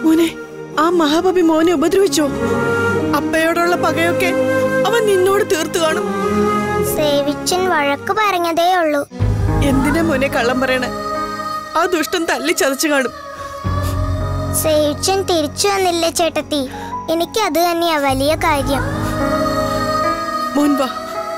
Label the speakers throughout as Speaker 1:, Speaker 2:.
Speaker 1: മോനെ ആ മഹാബബി മോനെ ഉപദ്രവിച്ചോ അപ്പയോടുള്ള പകയൊക്കെ അവൻ നിന്നോട് തീർത്തു കാണും
Speaker 2: സേവിച്ചൻ വഴക്ക് പറഞ്ഞതേ ഉള്ളൂ
Speaker 1: എന്തിനാ മോനെ കള്ളം പറയണേ ആ ദുഷ്ടൻ തല്ലി ചതച്ചു കാണും
Speaker 2: സേവിച്ചൻ തിരിച്ചു വന്നില്ലേ ചേട്ടത്തി എനിക്ക് അത് തന്നെയാ വലിയ കാര്യം
Speaker 1: മോൻ വാ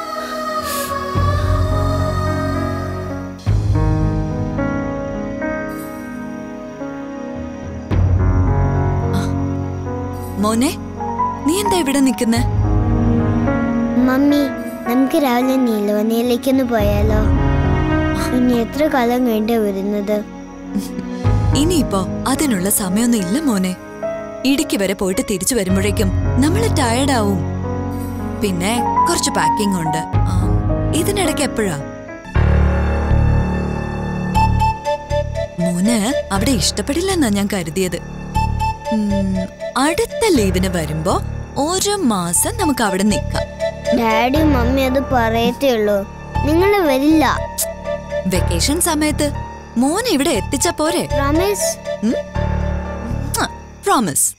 Speaker 3: മോനെ നീ എന്താ ഇവിടെ നിൽക്കുന്നേ
Speaker 2: മമ്മി നമുക്ക് രാവിലെ നീലവനയിലേക്കൊന്ന് പോയാലോ ഇനി എത്ര കാലം കഴിഞ്ഞ വരുന്നത്
Speaker 3: ഇനിയിപ്പോ അതിനുള്ള സമയമൊന്നും ഇല്ല മോനെ ഇടുക്കി വരെ പോയിട്ട് തിരിച്ചു വരുമ്പോഴേക്കും നമ്മള് ടയർഡാവും പിന്നെ കുറച്ച് പാക്കിംഗ് ഉണ്ട് ആ, ഇതിനിടയ്ക്ക് എപ്പോഴാ മോന് അവിടെ ഇഷ്ടപ്പെടില്ലെന്നാ ഞാൻ കരുതിയത് ഉം, അടുത്ത ലീവിന് വരുമ്പോ ഒരു മാസം നമുക്ക് അവിടെ നിൽക്കാം
Speaker 2: ഡാഡി മമ്മി അത് പറയത്തേ ഉള്ളൂ നിങ്ങൾ വരില്ല
Speaker 3: വെക്കേഷൻ സമയത്ത് മോൻ ഇവിടെ എത്തിച്ച പോരെ
Speaker 2: റമേശ്
Speaker 3: പ്രോമിസ്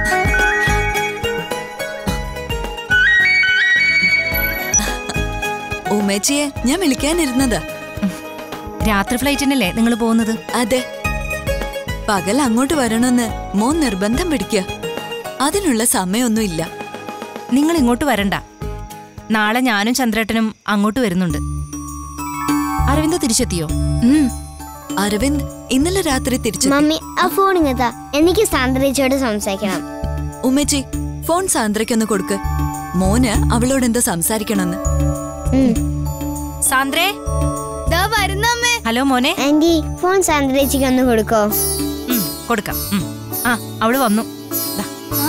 Speaker 3: ഉമ്മേച്ചിയെ ഞാൻ വിളിക്കാനിരുന്നതാ
Speaker 4: രാത്രി ഫ്ലൈറ്റിനല്ലേ നിങ്ങൾ പോകുന്നത്
Speaker 3: അതെ പകൽ അങ്ങോട്ട് വരണമെന്ന് മോൻ നിർബന്ധം പിടിക്കുക അതിനുള്ള സമയമൊന്നുമില്ല
Speaker 4: നിങ്ങൾ ഇങ്ങോട്ട് വരണ്ട നാളെ ഞാനും ചന്ദ്രേട്ടനും അങ്ങോട്ട് വരുന്നുണ്ട് അരവിന്ദ് തിരിച്ചെത്തിയോ
Speaker 3: ഉം. അരവിന്ദ് ഇന്നലെ രാത്രി തിരിച്ചു
Speaker 2: മമ്മി ആ ഫോൺ ഇങ്ങത്താ എനിക്ക് സാന്ദ്രേച്ചയോട് സംസാരിക്കണം
Speaker 3: ഉമ്മേച്ചി ഫോൺ സാന്ദ്രയ്ക്കൊന്ന് കൊടുക്ക് മോന് അവളോട് എന്താ സംസാരിക്കണമെന്ന്
Speaker 2: ഉം.
Speaker 4: സാന്ദ്രേ ഹലോ മോനെ
Speaker 2: ആന്റി ഫോൺ സാന്ദ്രേച്ചിക്ക് ഒന്ന് കൊടുക്കോ
Speaker 4: ഉം, കൊടുക്കാം ഉം. ആ അവള് വന്നു ദാ.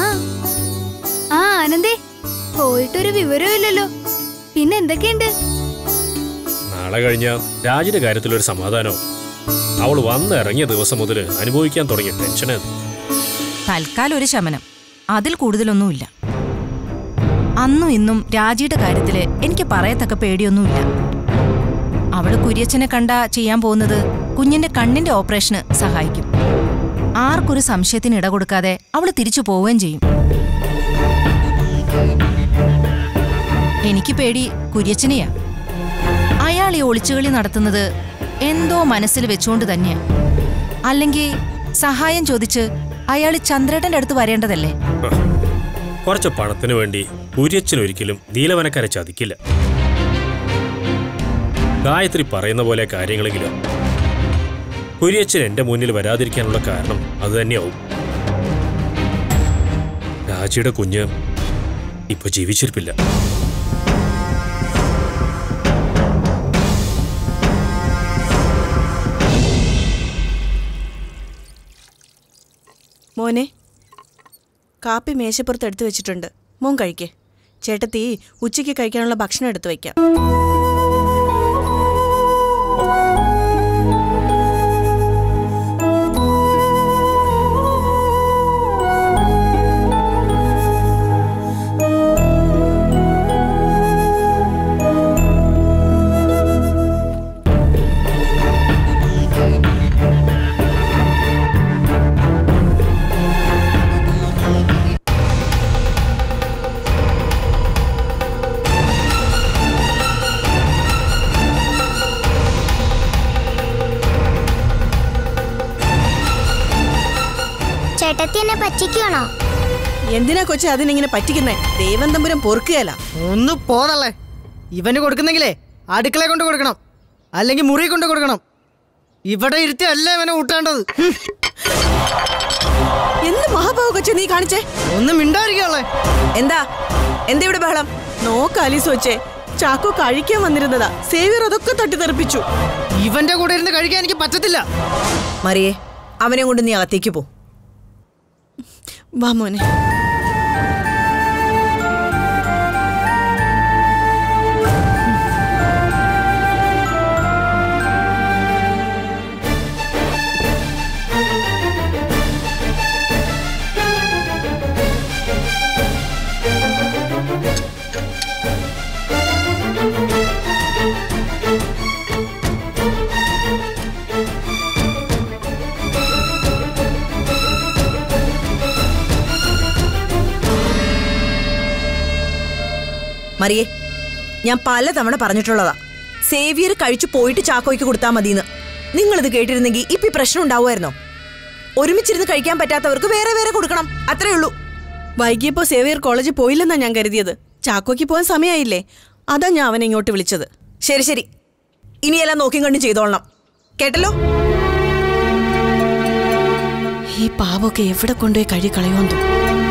Speaker 5: ആ ആനന്ദേ പോയിട്ടൊരു വിവരമില്ലല്ലോ പിന്നെ എന്തൊക്കെയുണ്ട്
Speaker 6: നാളെ കഴിഞ്ഞ രാജിന്റെ കാര്യത്തിലൊരു സമാധാനവും അവൾ വന്നിറങ്ങിയ ദിവസം മുതൽ അനുഭവിക്കാൻ തുടങ്ങിയ ടെൻഷന്
Speaker 4: തൽക്കാലം ഒരു ശമനം അതിൽ കൂടുതലൊന്നുമില്ല അന്നും ഇന്നും രാജിയുടെ കാര്യത്തില് എനിക്ക് പറയത്തക്ക പേടിയൊന്നുമില്ല അവള് കുര്യച്ചനെ കണ്ട ചെയ്യാൻ പോകുന്നത് കുഞ്ഞിന്റെ കണ്ണിന്റെ ഓപ്പറേഷന് സഹായിക്കും ആർക്കൊരു സംശയത്തിന് ഇട കൊടുക്കാതെ അവള് തിരിച്ചു പോവുകയും ചെയ്യും എനിക്ക് പേടി കുര്യച്ചനെയാ അയാൾ ഈ ഒളിച്ചുകളി നടത്തുന്നത് എന്തോ മനസ്സിൽ വെച്ചുകൊണ്ട് തന്നെയാ അല്ലെങ്കിൽ സഹായം ചോദിച്ച് അയാൾ ചന്ദ്രേട്ടന്റെ അടുത്ത് വരേണ്ടതല്ലേ
Speaker 6: കുറച്ച് പണത്തിന് വേണ്ടി കുര്യച്ചൻ ഒരിക്കലും നീലവനക്കാരെ ചതിക്കില്ല ഗായത്രി പറയുന്ന പോലെ കാര്യങ്ങളെങ്കിലും കുര്യച്ചൻ എന്റെ മുന്നിൽ വരാതിരിക്കാനുള്ള കാരണം അത് തന്നെയാവും രാജിയുടെ കുഞ്ഞ് ഇപ്പൊ ജീവിച്ചിരിപ്പില്ല
Speaker 1: മോനെ കാപ്പി മേശപ്പുറത്ത് എടുത്തു വെച്ചിട്ടുണ്ട് മോൻ കഴിക്കേ ചേട്ടത്തി ഉച്ചയ്ക്ക് കഴിക്കാനുള്ള ഭക്ഷണം എടുത്തു വയ്ക്കാം
Speaker 2: ചേട്ടത്തി എന്നെ പറ്റിക്കുകയാണോ
Speaker 1: എന്തിനാ കൊച്ചെ അതിനിങ്ങനെ പറ്റിക്കുന്നേ ദേവൻ തമ്പുരം പൊറുക്കുകയല്ല
Speaker 7: ഒന്ന് പോതല്ലേ ഇവന് കൊടുക്കുന്നെങ്കിലേ അടുക്കള കൊണ്ട് കൊടുക്കണം അല്ലെങ്കിൽ മുറി കൊണ്ട് കൊടുക്കണം ഇവിടെ ഇരുത്തി അല്ല ഇവനെ ഊട്ടേണ്ടത് ഹും,
Speaker 1: എന്ത് മഹാഭാവ കൊച്ചെ നീ കാണിച്ചേ
Speaker 7: ഒന്ന് മിണ്ടായിരിക്കല്ലേ
Speaker 1: എന്താ എന്താ ഇവിടെ ബഹളം നോക്ക് അലീസ് വെച്ചേ ചാക്കോ കഴിക്കാൻ വന്നിരുന്നതാ സേവിയർ അതൊക്കെ തട്ടിത്തെറിപ്പിച്ചു
Speaker 7: ഇവന്റെ കൂടെ ഇരുന്ന് കഴിക്കാൻ എനിക്ക് പറ്റത്തില്ല
Speaker 1: മറിയേ അവനെ കൊണ്ട് നീ അകത്തേക്ക് പോ വാ മോനെ
Speaker 8: മറിയേ ഞാൻ പലതവണ പറഞ്ഞിട്ടുള്ളതാ സേവിയർ കഴിച്ചു പോയിട്ട് ചാക്കോയ്ക്ക് കൊടുത്താൽ മതിയെന്ന് നിങ്ങളിത് കേട്ടിരുന്നെങ്കിൽ ഇപ്പൊ ഈ പ്രശ്നം ഉണ്ടാവുമായിരുന്നോ ഒരുമിച്ചിരുന്ന് കഴിക്കാൻ പറ്റാത്തവർക്ക് വേറെ വേറെ കൊടുക്കണം അത്രേ ഉള്ളൂ
Speaker 1: വൈകിയപ്പോ സേവിയർ കോളേജിൽ പോയില്ലെന്നാ ഞാൻ കരുതിയത് ചാക്കോയ്ക്ക് പോകാൻ സമയമായില്ലേ അതാ ഞാൻ അവനെ ഇങ്ങോട്ട് വിളിച്ചത്
Speaker 8: ശരി ശരി ഇനിയെല്ലാം നോക്കിയും കണ്ടും ചെയ്തോളണം കേട്ടല്ലോ
Speaker 1: ഈ പാവമൊക്കെ എവിടെ കൊണ്ടുപോയി കഴി കളയുമെന്തോ